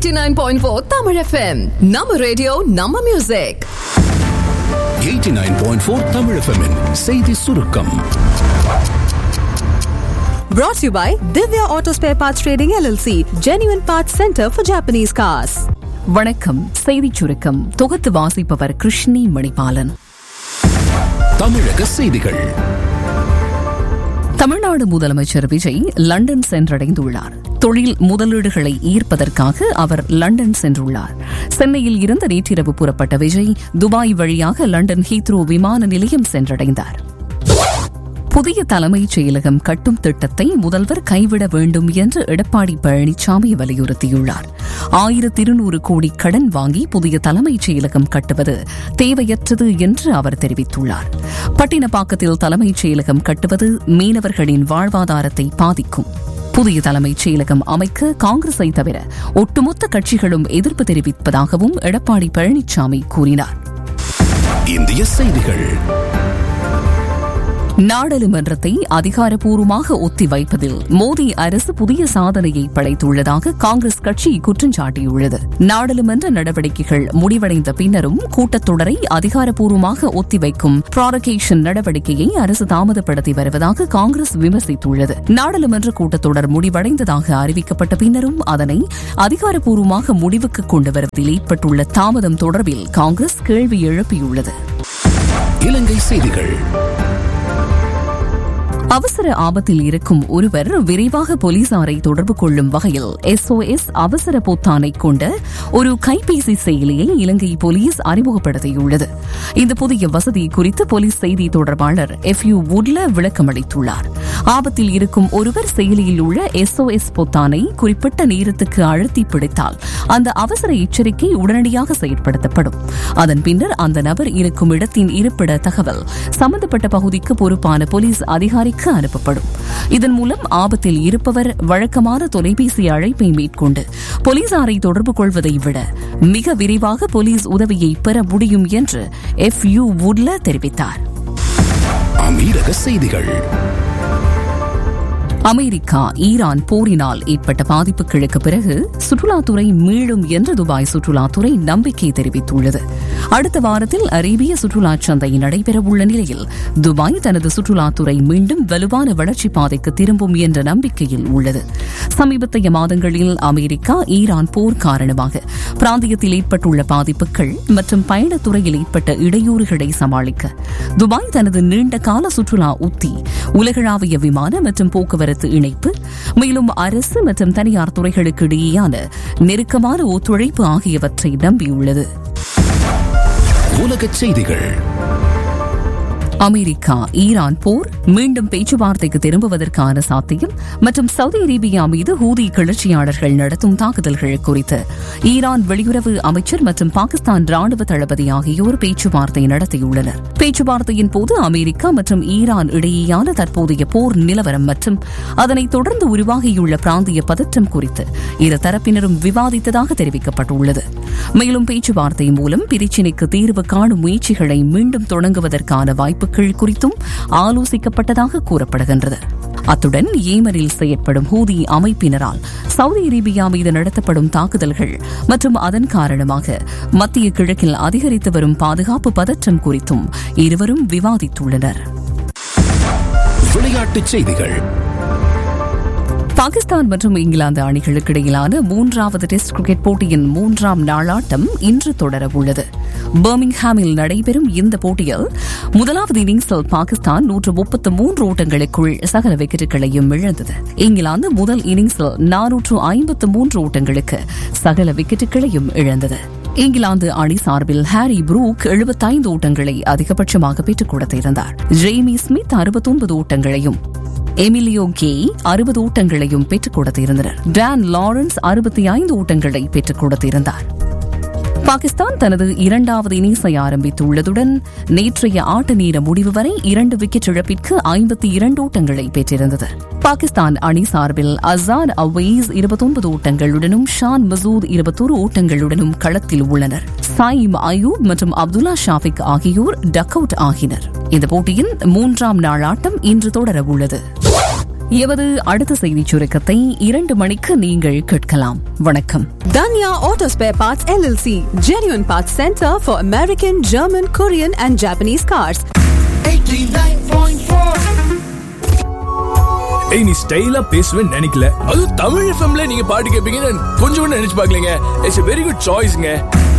89.4 Tamil FM. Nama radio, Nama music. 89.4 Tamil FM -இன் செய்தி சுருக்கம் Brought to you by Divya Auto Spare Parts Trading LLC, Genuine Parts Center for Japanese Cars. வணக்கம் செய்திச் சுருக்கம் தொகுத்து வாசிப்பவர் கிருஷ்ணி மணிபாலன் தமிழக செய்திகள் தமிழ்நாடு முதலமைச்சர் விஜய் லண்டன் சென்றடைந்துள்ளார் தொழில் முதலீடுகளை ஈர்ப்பதற்காக அவர் லண்டன் சென்றுள்ளார் சென்னையில் இருந்து நேற்றிரவு புறப்பட்ட விஜய் துபாய் வழியாக லண்டன் ஹீத்ரோ விமான நிலையம் சென்றடைந்தார் புதிய தலைமைச் செயலகம் கட்டும் திட்டத்தை முதல்வர் கைவிட வேண்டும் என்று எடப்பாடி பழனிசாமி வலியுறுத்தியுள்ளார் ஆயிரத்தி இருநூறு கோடி கடன் வாங்கி புதிய தலைமைச் செயலகம் கட்டுவது தேவையற்றது என்று அவர் தெரிவித்துள்ளார் பட்டினப்பாக்கத்தில் தலைமைச் செயலகம் கட்டுவது மீனவர்களின் வாழ்வாதாரத்தை பாதிக்கும் புதிய தலைமைச் செயலகம் அமைக்க காங்கிரஸை தவிர ஒட்டுமொத்த கட்சிகளும் எதிர்ப்பு தெரிவிப்பதாகவும் எடப்பாடி பழனிசாமி கூறினார் இந்திய செய்திகள் நாடாளுமன்றத்தை அதிகாரப்பூர்வமாக ஒத்திவைப்பதில் மோடி அரசு புதிய சாதனையை படைத்துள்ளதாக காங்கிரஸ் கட்சி குற்றம் சாட்டியுள்ளது நாடாளுமன்ற நடவடிக்கைகள் முடிவடைந்த பின்னரும் கூட்டத்தொடரை அதிகாரப்பூர்வமாக ஒத்திவைக்கும் ப்ராரகேஷன் நடவடிக்கையை அரசு தாமதப்படுத்தி வருவதாக காங்கிரஸ் விமர்சித்துள்ளது நாடாளுமன்ற கூட்டத்தொடர் முடிவடைந்ததாக அறிவிக்கப்பட்ட பின்னரும் அதனை அதிகாரப்பூர்வமாக முடிவுக்கு கொண்டு வருவதில் ஏற்பட்டுள்ள தாமதம் தொடர்பில் காங்கிரஸ் கேள்வி எழுப்பியுள்ளது இலங்கை செய்திகள் அவசர ஆபத்தில் இருக்கும் ஒருவர் விரைவாக போலீசாரை தொடர்பு கொள்ளும் வகையில் எஸ்ஓஎஸ் அவசர பொத்தானை கொண்ட ஒரு கைபேசி செயலியை இலங்கை போலீஸ் அறிமுகப்படுத்தியுள்ளது இந்த புதிய வசதி குறித்து போலீஸ் செய்தி தொடர்பாளர் எஃப் யூ வுட்ல விளக்கமளித்துள்ளார் ஆபத்தில் இருக்கும் ஒருவர் செயலியில் உள்ள எஸ்ஓஎஸ் பொத்தானை குறிப்பிட்ட நேரத்துக்கு அழுத்தி பிடித்தால் அந்த அவசர எச்சரிக்கை உடனடியாக செயற்படுத்தப்படும் அதன் பின்னர் அந்த நபர் இருக்கும் இடத்தின் இருப்பிட தகவல் சம்பந்தப்பட்ட பகுதிக்கு பொறுப்பான போலீஸ் அதிகாரிக்கு அனுப்பப்படும் இதன் மூலம் ஆபத்தில் இருப்பவர் வழக்கமான தொலைபேசி அழைப்பை மேற்கொண்டு போலீசாரை தொடர்பு கொள்வதை விட மிக விரைவாக போலீஸ் உதவியை பெற முடியும் என்று எஃப் யூ வுட்ல தெரிவித்தார் அமீரக செய்திகள் அமெரிக்கா ஈரான் போரினால் ஏற்பட்ட பாதிப்புகளுக்கு பிறகு சுற்றுலாத்துறை மீளும் என்று துபாய் சுற்றுலாத்துறை நம்பிக்கை தெரிவித்துள்ளது அடுத்த வாரத்தில் அரேபிய சுற்றுலா சந்தை நடைபெறவுள்ள நிலையில் துபாய் தனது சுற்றுலாத்துறை மீண்டும் வலுவான வளர்ச்சி பாதைக்கு திரும்பும் என்ற நம்பிக்கையில் உள்ளது சமீபத்திய மாதங்களில் அமெரிக்கா ஈரான் போர் காரணமாக பிராந்தியத்தில் ஏற்பட்டுள்ள பாதிப்புகள் மற்றும் பயணத்துறையில் ஏற்பட்ட இடையூறுகளை சமாளிக்க துபாய் தனது நீண்ட கால சுற்றுலா உத்தி உலகளாவிய விமான மற்றும் போக்குவரத்து இணைப்பு மேலும் அரசு மற்றும் தனியார் துறைகளுக்கு இடையேயான நெருக்கமான ஒத்துழைப்பு ஆகியவற்றை நம்பியுள்ளது உலகச் செய்திகள் அமெரிக்கா ஈரான் போர் மீண்டும் பேச்சுவார்த்தைக்கு திரும்புவதற்கான சாத்தியம் மற்றும் சவுதி அரேபியா மீது ஹூதி கிளர்ச்சியாளர்கள் நடத்தும் தாக்குதல்கள் குறித்து ஈரான் வெளியுறவு அமைச்சர் மற்றும் பாகிஸ்தான் ராணுவ தளபதி ஆகியோர் பேச்சுவார்த்தை நடத்தியுள்ளனர் பேச்சுவார்த்தையின் போது அமெரிக்கா மற்றும் ஈரான் இடையேயான தற்போதைய போர் நிலவரம் மற்றும் அதனைத் தொடர்ந்து உருவாகியுள்ள பிராந்திய பதற்றம் குறித்து இரு தரப்பினரும் விவாதித்ததாக தெரிவிக்கப்பட்டுள்ளது மேலும் பேச்சுவார்த்தை மூலம் பிரச்சினைக்கு தீர்வு காணும் முயற்சிகளை மீண்டும் தொடங்குவதற்கான வாய்ப்புகள் குறித்தும் ஆலோசிக்கப்பட்டதாக கூறப்படுகின்றது அத்துடன் ஏமனில் செயற்படும் ஹூதி அமைப்பினரால் சவுதி அரேபியா மீது நடத்தப்படும் தாக்குதல்கள் மற்றும் அதன் காரணமாக மத்திய கிழக்கில் அதிகரித்து வரும் பாதுகாப்பு பதற்றம் குறித்தும் இருவரும் விவாதித்துள்ளனர் விளையாட்டுச் செய்திகள் பாகிஸ்தான் மற்றும் இங்கிலாந்து அணிகளுக்கு இடையிலான மூன்றாவது டெஸ்ட் கிரிக்கெட் போட்டியின் மூன்றாம் நாளாட்டம் இன்று தொடரவுள்ளது பர்மிங்ஹாமில் நடைபெறும் இந்த போட்டியில் முதலாவது இன்னிங்ஸில் பாகிஸ்தான் நூற்று முப்பத்து மூன்று ஓட்டங்களுக்குள் சகல விக்கெட்டுகளையும் இழந்தது இங்கிலாந்து முதல் இன்னிங்ஸில் நானூற்று ஐம்பத்து மூன்று ஓட்டங்களுக்கு சகல விக்கெட்டுகளையும் இழந்தது இங்கிலாந்து அணி சார்பில் ஹாரி புரூக் எழுபத்தைந்து ஓட்டங்களை அதிகபட்சமாக பெற்றுக் கொடுத்திருந்தார் ஜெய்மி ஸ்மித் அறுபத்தொன்பது ஓட்டங்களையும் எமிலியோ கே அறுபது ஓட்டங்களையும் பெற்றுக் கொடுத்திருந்தனர் டான் லாரன்ஸ் அறுபத்தி ஐந்து ஓட்டங்களை பெற்றுக் கொடுத்திருந்தார் பாகிஸ்தான் தனது இரண்டாவது இன்னிங்ஸை ஆரம்பித்துள்ளதுடன் நேற்றைய ஆட்ட நேர முடிவு வரை இரண்டு விக்கெட் இழப்பிற்கு ஐம்பத்தி இரண்டு ஓட்டங்களை பெற்றிருந்தது பாகிஸ்தான் அணி சார்பில் அசான் அவைஸ் இருபத்தொன்பது ஓட்டங்களுடனும் ஷான் மசூத் இருபத்தொரு ஓட்டங்களுடனும் களத்தில் உள்ளனர் சாயிம் அயூப் மற்றும் அப்துல்லா ஷாஃபிக் ஆகியோர் டக் அவுட் ஆகினர் இந்த போட்டியின் மூன்றாம் நாள் ஆட்டம் இன்று தொடர உள்ளது எமது அடுத்த செய்திச் சுருக்கத்தை இரண்டு மணிக்கு நீங்கள் கேட்கலாம் வணக்கம் Danya Auto Spare Parts LLC, genuine parts center for American, German, Korean, and Japanese cars. ஏய் நீ ஸ்டைலா பேசுவேன்னு நினைக்கல அதுவும் தமிழ் எஃப்எம்ல நீங்க பாட்டு கேட்பீங்கன்னு நான் கொஞ்சம் கூட நினைச்சு பார்க்கலங்க இட்ஸ் வெரி குட் சாய்ஸ்ங்க